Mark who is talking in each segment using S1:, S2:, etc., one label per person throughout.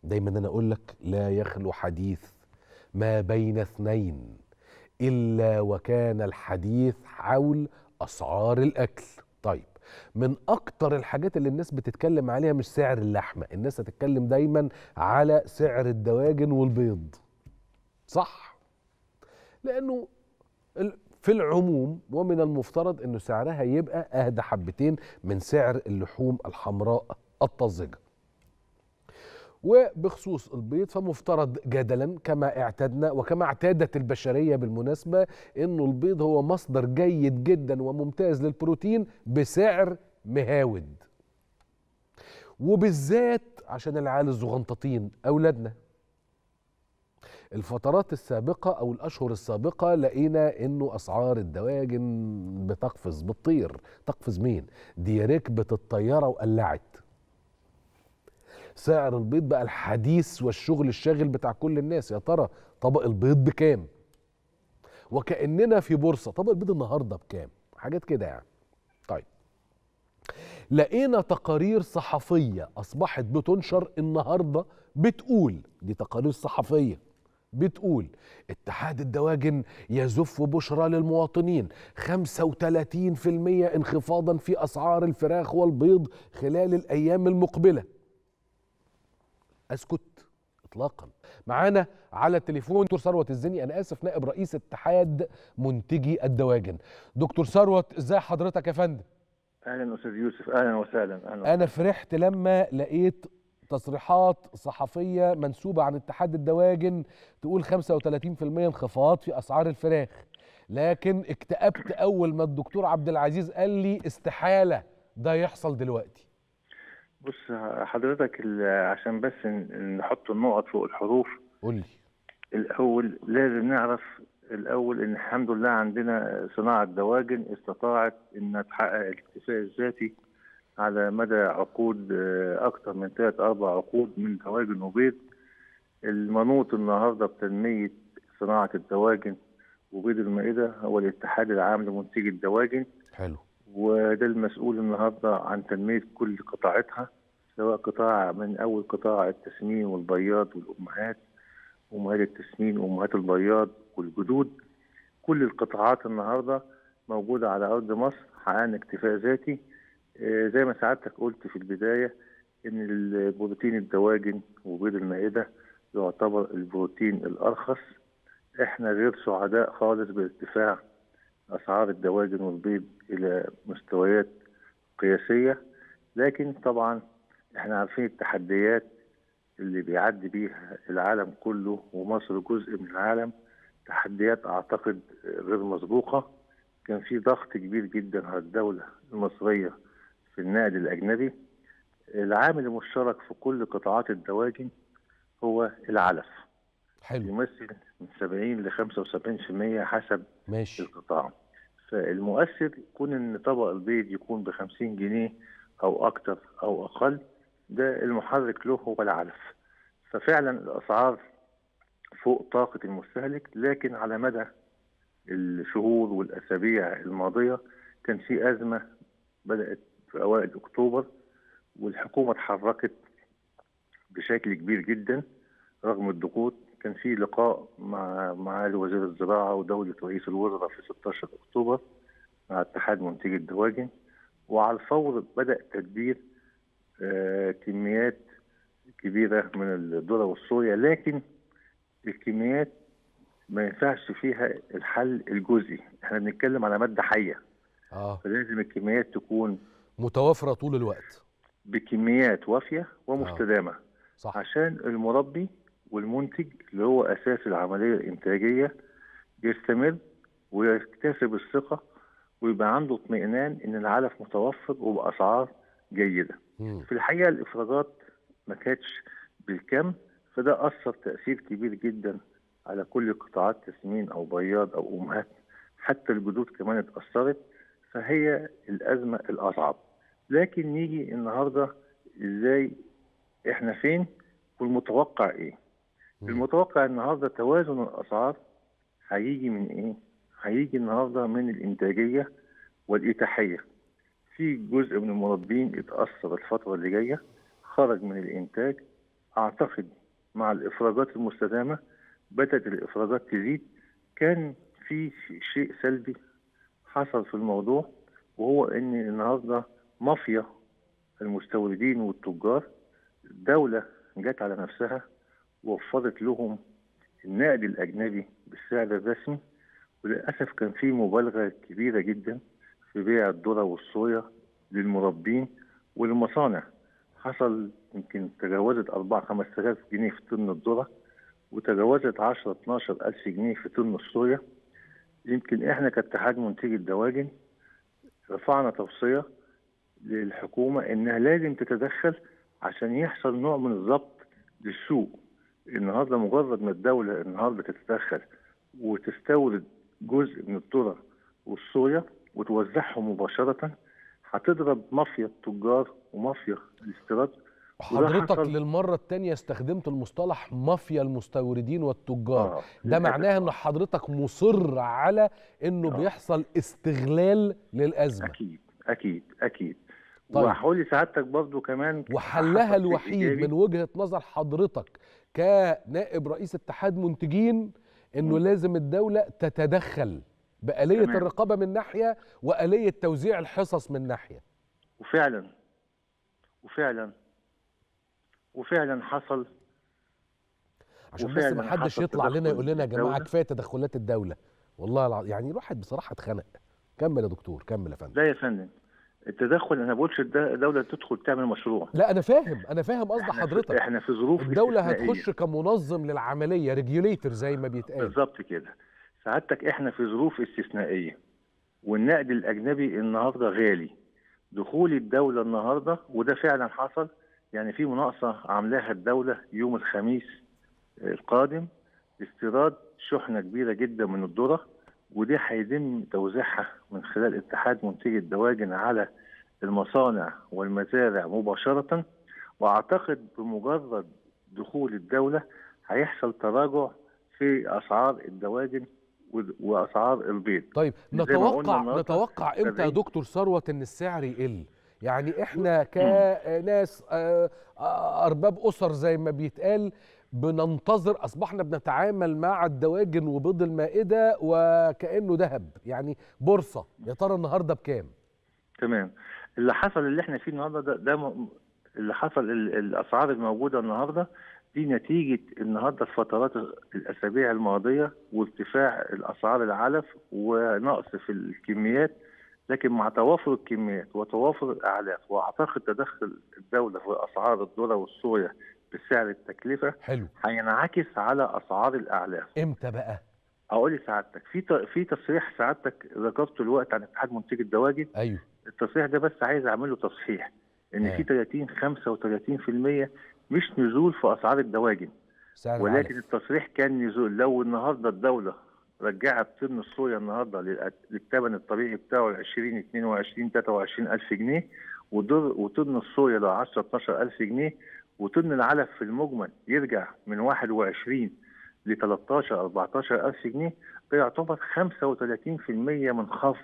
S1: دايما انا اقول لك لا يخلو حديث ما بين اثنين الا وكان الحديث حول اسعار الاكل طيب من اكتر الحاجات اللي الناس بتتكلم عليها مش سعر اللحمه الناس هتتكلم دايما على سعر الدواجن والبيض صح لانه ال- في العموم ومن المفترض انه سعرها يبقى اهدى حبتين من سعر اللحوم الحمراء الطازجه وبخصوص البيض فمفترض جدلا كما اعتدنا وكما اعتادت البشريه بالمناسبه انه البيض هو مصدر جيد جدا وممتاز للبروتين بسعر مهاود وبالذات عشان العيال الزغنططين اولادنا الفترات السابقة أو الأشهر السابقة لقينا إنه أسعار الدواجن بتقفز بتطير تقفز مين؟ دي ركبت الطيارة وقلعت سعر البيض بقى الحديث والشغل الشاغل بتاع كل الناس يا ترى طبق البيض بكام؟ وكأننا في بورصة طبق البيض النهاردة بكام؟ حاجات كده يعني طيب لقينا تقارير صحفية أصبحت بتنشر النهاردة بتقول دي تقارير صحفية بتقول اتحاد الدواجن يزف بشرى للمواطنين 35% انخفاضا في أسعار الفراخ والبيض خلال الأيام المقبلة أسكت إطلاقا معانا على التليفون دكتور ثروت الزني أنا آسف نائب رئيس اتحاد منتجي الدواجن دكتور ثروت إزاي حضرتك يا فندم
S2: اهلا استاذ يوسف اهلا وسهلا اهلا
S1: انا فرحت لما لقيت تصريحات صحفيه منسوبه عن اتحاد الدواجن تقول 35% انخفاض في اسعار الفراخ لكن اكتئبت اول ما الدكتور عبد العزيز قال لي استحاله ده يحصل دلوقتي
S2: بص حضرتك ال- عشان بس ن- نحط النقط فوق الحروف
S1: قول لي
S2: الاول لازم نعرف الاول ان الحمد لله عندنا صناعه دواجن استطاعت انها تحقق الاكتفاء الذاتي على مدى عقود آه، اكثر من ثلاث اربع عقود من دواجن وبيض المنوط النهارده بتنميه صناعه الدواجن وبيض المائده هو الاتحاد العام لمنتجي الدواجن
S1: حلو
S2: وده المسؤول النهارده عن تنميه كل قطاعاتها سواء قطاع من اول قطاع التسمين والبياض والامهات امهات التسمين وامهات البياض والجدود كل القطاعات النهارده موجوده على ارض مصر حققنا اكتفاء ذاتي آه، زي ما سعادتك قلت في البدايه ان البروتين الدواجن وبيض المائده يعتبر البروتين الارخص احنا غير سعداء خالص بارتفاع اسعار الدواجن والبيض الى مستويات قياسيه لكن طبعا احنا عارفين التحديات اللي بيعدي بيها العالم كله ومصر جزء من العالم تحديات اعتقد غير مسبوقه كان في ضغط كبير جدا على الدوله المصريه في النقد الاجنبي العامل المشترك في كل قطاعات الدواجن هو العلف
S1: حلو
S2: يمثل من 70 ل 75% حسب
S1: ماشي
S2: القطاع فالمؤثر يكون ان طبق البيض يكون ب 50 جنيه او اكتر او اقل ده المحرك له هو العلف ففعلا الاسعار فوق طاقة المستهلك لكن على مدى الشهور والاسابيع الماضية كان في ازمة بدأت في اوائل اكتوبر والحكومة اتحركت بشكل كبير جدا رغم الضغوط كان في لقاء مع معالي وزير الزراعة ودولة رئيس الوزراء في 16 أكتوبر مع اتحاد منتجي الدواجن وعلى الفور بدأ تدبير آه، كميات كبيرة من الذرة والصويا لكن الكميات ما ينفعش فيها الحل الجزئي احنا بنتكلم على مادة حية
S1: اه
S2: فلازم الكميات تكون
S1: متوافره طول الوقت
S2: بكميات وافية ومستدامة
S1: صح
S2: عشان المربي والمنتج اللي هو اساس العمليه الانتاجيه يستمر ويكتسب الثقه ويبقى عنده اطمئنان ان العلف متوفر وباسعار جيده.
S1: مم.
S2: في الحقيقه الافرازات ما كانتش بالكم فده اثر تاثير كبير جدا على كل قطاعات تسمين او بياض او امهات حتى الجدود كمان اتاثرت فهي الازمه الاصعب. لكن نيجي النهارده ازاي احنا فين والمتوقع ايه؟
S1: مم.
S2: المتوقع النهارده توازن الاسعار هيجي من ايه؟ هيجي النهارده من الانتاجيه والاتاحيه. في جزء من المربين اتاثر الفتره اللي جايه خرج من الانتاج اعتقد مع الافراجات المستدامه بدات الافراجات تزيد كان في شيء سلبي حصل في الموضوع وهو ان النهارده مافيا المستوردين والتجار الدوله جت على نفسها وفرت لهم النقد الاجنبي بالسعر الرسمي وللاسف كان في مبالغه كبيره جدا في بيع الذره والصويا للمربين وللمصانع حصل يمكن تجاوزت 4 5000 جنيه في طن الذره وتجاوزت 10 12 ألف جنيه في طن الصويا يمكن احنا كاتحاد منتجي الدواجن رفعنا توصيه للحكومه انها لازم تتدخل عشان يحصل نوع من الضبط للسوق النهارده مجرد ما الدوله النهارده تتدخل وتستورد جزء من الذره والصويا وتوزعهم مباشره هتضرب مافيا التجار ومافيا الاستيراد وده
S1: حضرتك
S2: حصل-
S1: للمرة التانية استخدمت المصطلح مافيا المستوردين والتجار
S2: آه،
S1: ده
S2: للأسف.
S1: معناه ان حضرتك مصر على انه
S2: آه.
S1: بيحصل استغلال للأزمة
S2: اكيد اكيد اكيد
S1: طيب.
S2: وهقول لسعادتك برضو كمان
S1: وحلها
S2: حصل شيء
S1: الوحيد
S2: إيجابي.
S1: من وجهة نظر حضرتك كنائب رئيس اتحاد منتجين انه
S2: مم.
S1: لازم الدولة تتدخل بآلية
S2: تمام.
S1: الرقابة من ناحية وآلية توزيع الحصص من ناحية
S2: وفعلا وفعلا وفعلا حصل
S1: عشان بس
S2: وفعلاً
S1: ما حدش
S2: حصل
S1: يطلع لنا
S2: تدخل
S1: يقول لنا يا جماعة
S2: الدولة.
S1: كفاية تدخلات الدولة والله العظيم يعني الواحد بصراحة اتخنق كمل يا دكتور كمل يا فندم
S2: لا يا فندم التدخل انا بقولش الد- الدوله تدخل تعمل مشروع
S1: لا انا فاهم انا فاهم قصد
S2: احنا في-
S1: حضرتك
S2: احنا في ظروف
S1: الدولة
S2: استثنائية.
S1: هتخش كمنظم للعملية ريجوليتر زي ما بيتقال
S2: بالظبط كده سعادتك احنا في ظروف استثنائيه والنقد الاجنبي النهارده غالي دخول الدوله النهارده وده فعلا حصل يعني في مناقصه عاملاها الدوله يوم الخميس القادم استيراد شحنه كبيره جدا من الذره ودي هيتم توزيعها من خلال اتحاد منتجي الدواجن على المصانع والمزارع مباشره واعتقد بمجرد دخول الدوله هيحصل تراجع في اسعار الدواجن و- واسعار البيض
S1: طيب
S2: زي ما قلنا
S1: نتوقع
S2: النهاردة،
S1: نتوقع امتى يا
S2: سبعين.
S1: دكتور ثروت ان السعر يقل يعني احنا كناس آه، آه، ارباب اسر زي ما بيتقال بننتظر اصبحنا بنتعامل مع الدواجن وبيض المائده وكانه ذهب يعني بورصه يا ترى النهارده بكام
S2: تمام اللي حصل اللي احنا فيه النهارده ده, ده م- اللي حصل ال- الاسعار الموجوده النهارده دي نتيجه النهارده الفترات الاسابيع الماضيه وارتفاع الاسعار العلف ونقص في الكميات لكن مع توافر الكميات وتوافر الاعلاف واعتقد تدخل الدوله في اسعار الذره والصويا بسعر التكلفه
S1: حلو
S2: هينعكس على اسعار الاعلاف
S1: امتى بقى
S2: اقول لسعادتك في ت- في تصريح سعادتك ذكرته الوقت عن اتحاد منتجي الدواجن
S1: ايوه
S2: التصريح ده بس عايز اعمل له تصحيح ان
S1: آه.
S2: في 30 35% مش نزول في اسعار الدواجن
S1: سعر
S2: ولكن
S1: العلف.
S2: التصريح كان نزول لو النهارده الدوله رجعت طن الصويا النهارده للأ- للثمن الطبيعي بتاعه ل 20 22 23 الف جنيه ودر وطن الصويا ل 10 12 الف جنيه وطن العلف في المجمل يرجع من 21 ل 13 14 الف جنيه ده يعتبر 35% من خفض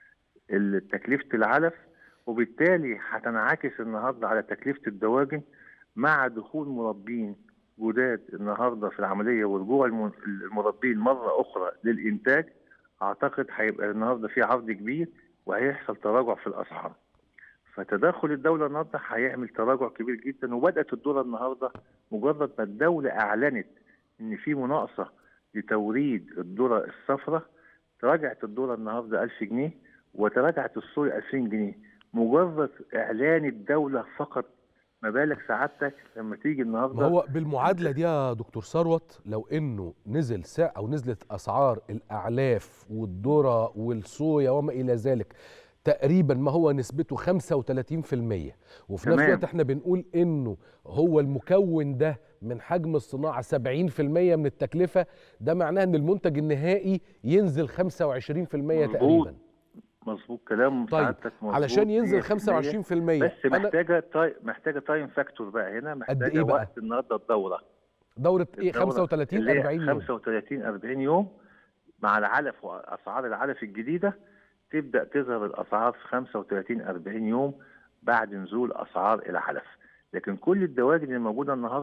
S2: ال- تكلفه العلف وبالتالي هتنعكس النهارده على تكلفه الدواجن مع دخول مربين جداد النهارده في العمليه ورجوع الم- المربين مره اخرى للانتاج اعتقد هيبقى النهارده في عرض كبير وهيحصل تراجع في الاسعار. فتدخل الدوله النهارده هيعمل تراجع كبير جدا وبدات الدوله النهارده مجرد ما الدوله اعلنت ان في مناقصه لتوريد الذره الصفراء تراجعت الذره النهارده 1000 جنيه وتراجعت الصويا 2000 جنيه مجرد اعلان الدوله فقط ما بالك سعادتك لما تيجي النهارده
S1: ما هو بالمعادله دي يا دكتور ثروت لو انه نزل سعر او نزلت اسعار الاعلاف والذره والصويا وما الى ذلك تقريبا ما هو نسبته 35% وفي نفس
S2: تمام.
S1: الوقت احنا بنقول انه هو المكون ده من حجم الصناعه 70% من التكلفه ده معناه ان المنتج النهائي ينزل 25% تقريبا
S2: مظبوط كلام
S1: طيب
S2: سعادتك مظبوط
S1: علشان ينزل
S2: 100%.
S1: 25%
S2: بس
S1: أنا-
S2: محتاجه تاي... محتاجه تايم فاكتور بقى هنا محتاجه
S1: إيه بقى؟
S2: وقت النهارده الدوره
S1: دوره ايه
S2: الدورة
S1: 35
S2: اللي هي
S1: 40 يوم
S2: 35 40 يوم مع العلف واسعار العلف الجديده تبدا تظهر الاسعار في 35 40 يوم بعد نزول اسعار العلف لكن كل الدواجن اللي موجوده النهارده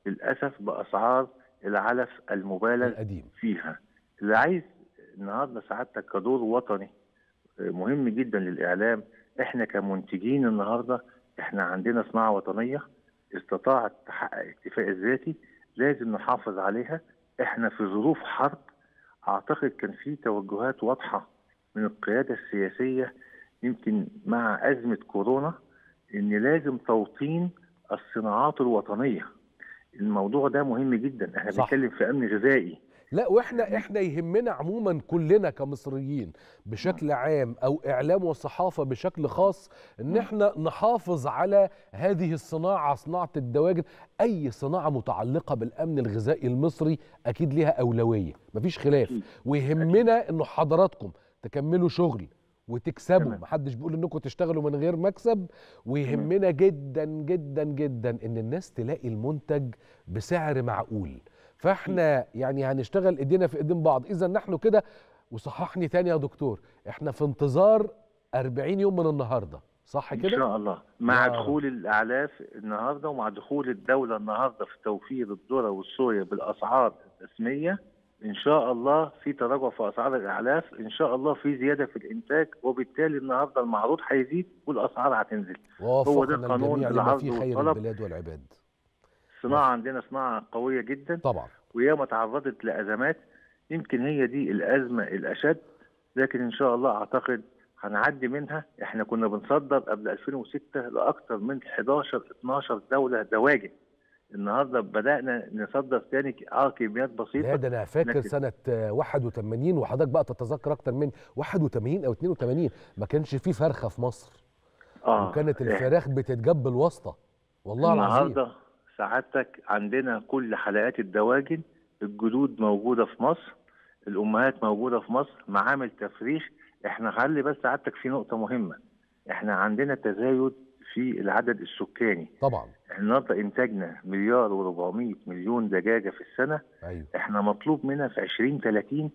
S2: للاسف باسعار العلف المبالغ
S1: القديم
S2: فيها اللي عايز النهارده سعادتك كدور وطني آه، مهم جدا للاعلام احنا كمنتجين النهارده احنا عندنا صناعه وطنيه استطاعت تحقق الاكتفاء الذاتي لازم نحافظ عليها احنا في ظروف حرب اعتقد كان في توجهات واضحه من القياده السياسيه يمكن مع ازمه كورونا ان لازم توطين الصناعات الوطنيه الموضوع ده مهم جدا احنا
S1: صح.
S2: بنتكلم في امن غذائي
S1: لا واحنا احنا يهمنا عموما كلنا كمصريين بشكل عام او اعلام وصحافه بشكل خاص ان احنا نحافظ على هذه الصناعه صناعه الدواجن اي صناعه متعلقه بالامن الغذائي المصري اكيد ليها اولويه مفيش خلاف
S2: أكيد.
S1: ويهمنا انه حضراتكم تكملوا شغل وتكسبوا
S2: تمام.
S1: محدش بيقول انكم تشتغلوا من غير مكسب ويهمنا جدا جدا جدا ان الناس تلاقي المنتج بسعر معقول فاحنا يعني هنشتغل ايدينا في ايدين بعض اذا نحن كده وصححني تاني يا دكتور احنا في انتظار 40 يوم من النهارده صح
S2: ان
S1: كده
S2: شاء الله مع
S1: يا رب.
S2: دخول الاعلاف النهارده ومع دخول الدوله النهارده في توفير الذره والصويا بالاسعار الرسميه ان شاء الله في تراجع في اسعار الاعلاف ان شاء الله في زياده في الانتاج وبالتالي النهارده المعروض هيزيد والاسعار هتنزل
S1: ووفقنا
S2: ده قانون
S1: الجميع لما
S2: العرض
S1: فيه خير
S2: والطلب.
S1: البلاد والعباد
S2: الصناعه عندنا صناعه قويه جدا
S1: طبعا
S2: وياما تعرضت لازمات يمكن هي دي الازمه الاشد لكن ان شاء الله اعتقد هنعدي منها احنا كنا بنصدر قبل 2006 لاكثر من 11 12 دوله دواجن النهارده بدانا نصدر تاني ك- اه كميات
S1: لا
S2: بسيطه
S1: ده انا فاكر
S2: لكن-
S1: سنه آه، 81 وحضرتك بقى تتذكر اكتر من 81 او 82 ما كانش فيه فرخه في مصر
S2: اه
S1: وكانت
S2: إح-
S1: الفراخ بتتجاب بالواسطه والله العظيم
S2: النهارده سعادتك عندنا كل حلقات الدواجن الجلود موجوده في مصر الامهات موجوده في مصر معامل تفريخ احنا خلي بس سعادتك في نقطه مهمه احنا عندنا تزايد في العدد السكاني
S1: طبعا
S2: احنا النهارده انتاجنا مليار و400 مليون دجاجه في السنه
S1: ايوه
S2: احنا مطلوب منا في 2030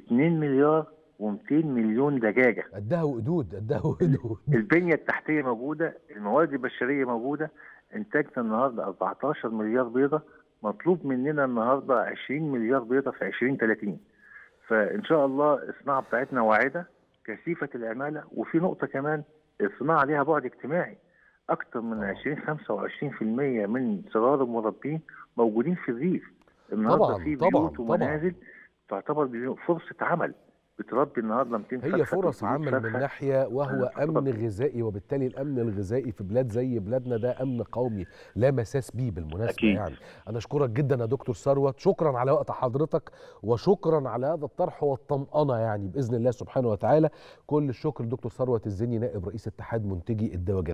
S2: 2 مليار و200 مليون دجاجه
S1: قدها وقدود قدها وقدود
S2: البنيه التحتيه موجوده الموارد البشريه موجوده انتاجنا النهارده 14 مليار بيضه مطلوب مننا النهارده 20 مليار بيضه في 2030 فان شاء الله الصناعه بتاعتنا واعده كثيفه العماله وفي نقطه كمان الصناعه ليها بعد اجتماعي اكثر من
S1: طبعا.
S2: 20 25% من صغار المربين موجودين في الريف النهارده
S1: طبعاً،
S2: في
S1: طبعاً،
S2: بيوت
S1: طبعاً.
S2: ومنازل تعتبر بيوت فرصه عمل بتربي النهارده 200
S1: هي
S2: فرخة،
S1: فرص
S2: 300
S1: عمل من
S2: فرخة.
S1: ناحيه وهو
S2: أنا
S1: امن
S2: فقط-
S1: غذائي وبالتالي الامن الغذائي في بلاد زي بلادنا ده امن قومي لا مساس بيه بالمناسبه
S2: أكيد.
S1: يعني انا اشكرك جدا يا دكتور ثروت شكرا على وقت حضرتك وشكرا على هذا الطرح والطمانه يعني باذن الله سبحانه وتعالى كل الشكر لدكتور ثروت الزني نائب رئيس اتحاد منتجي الدواجن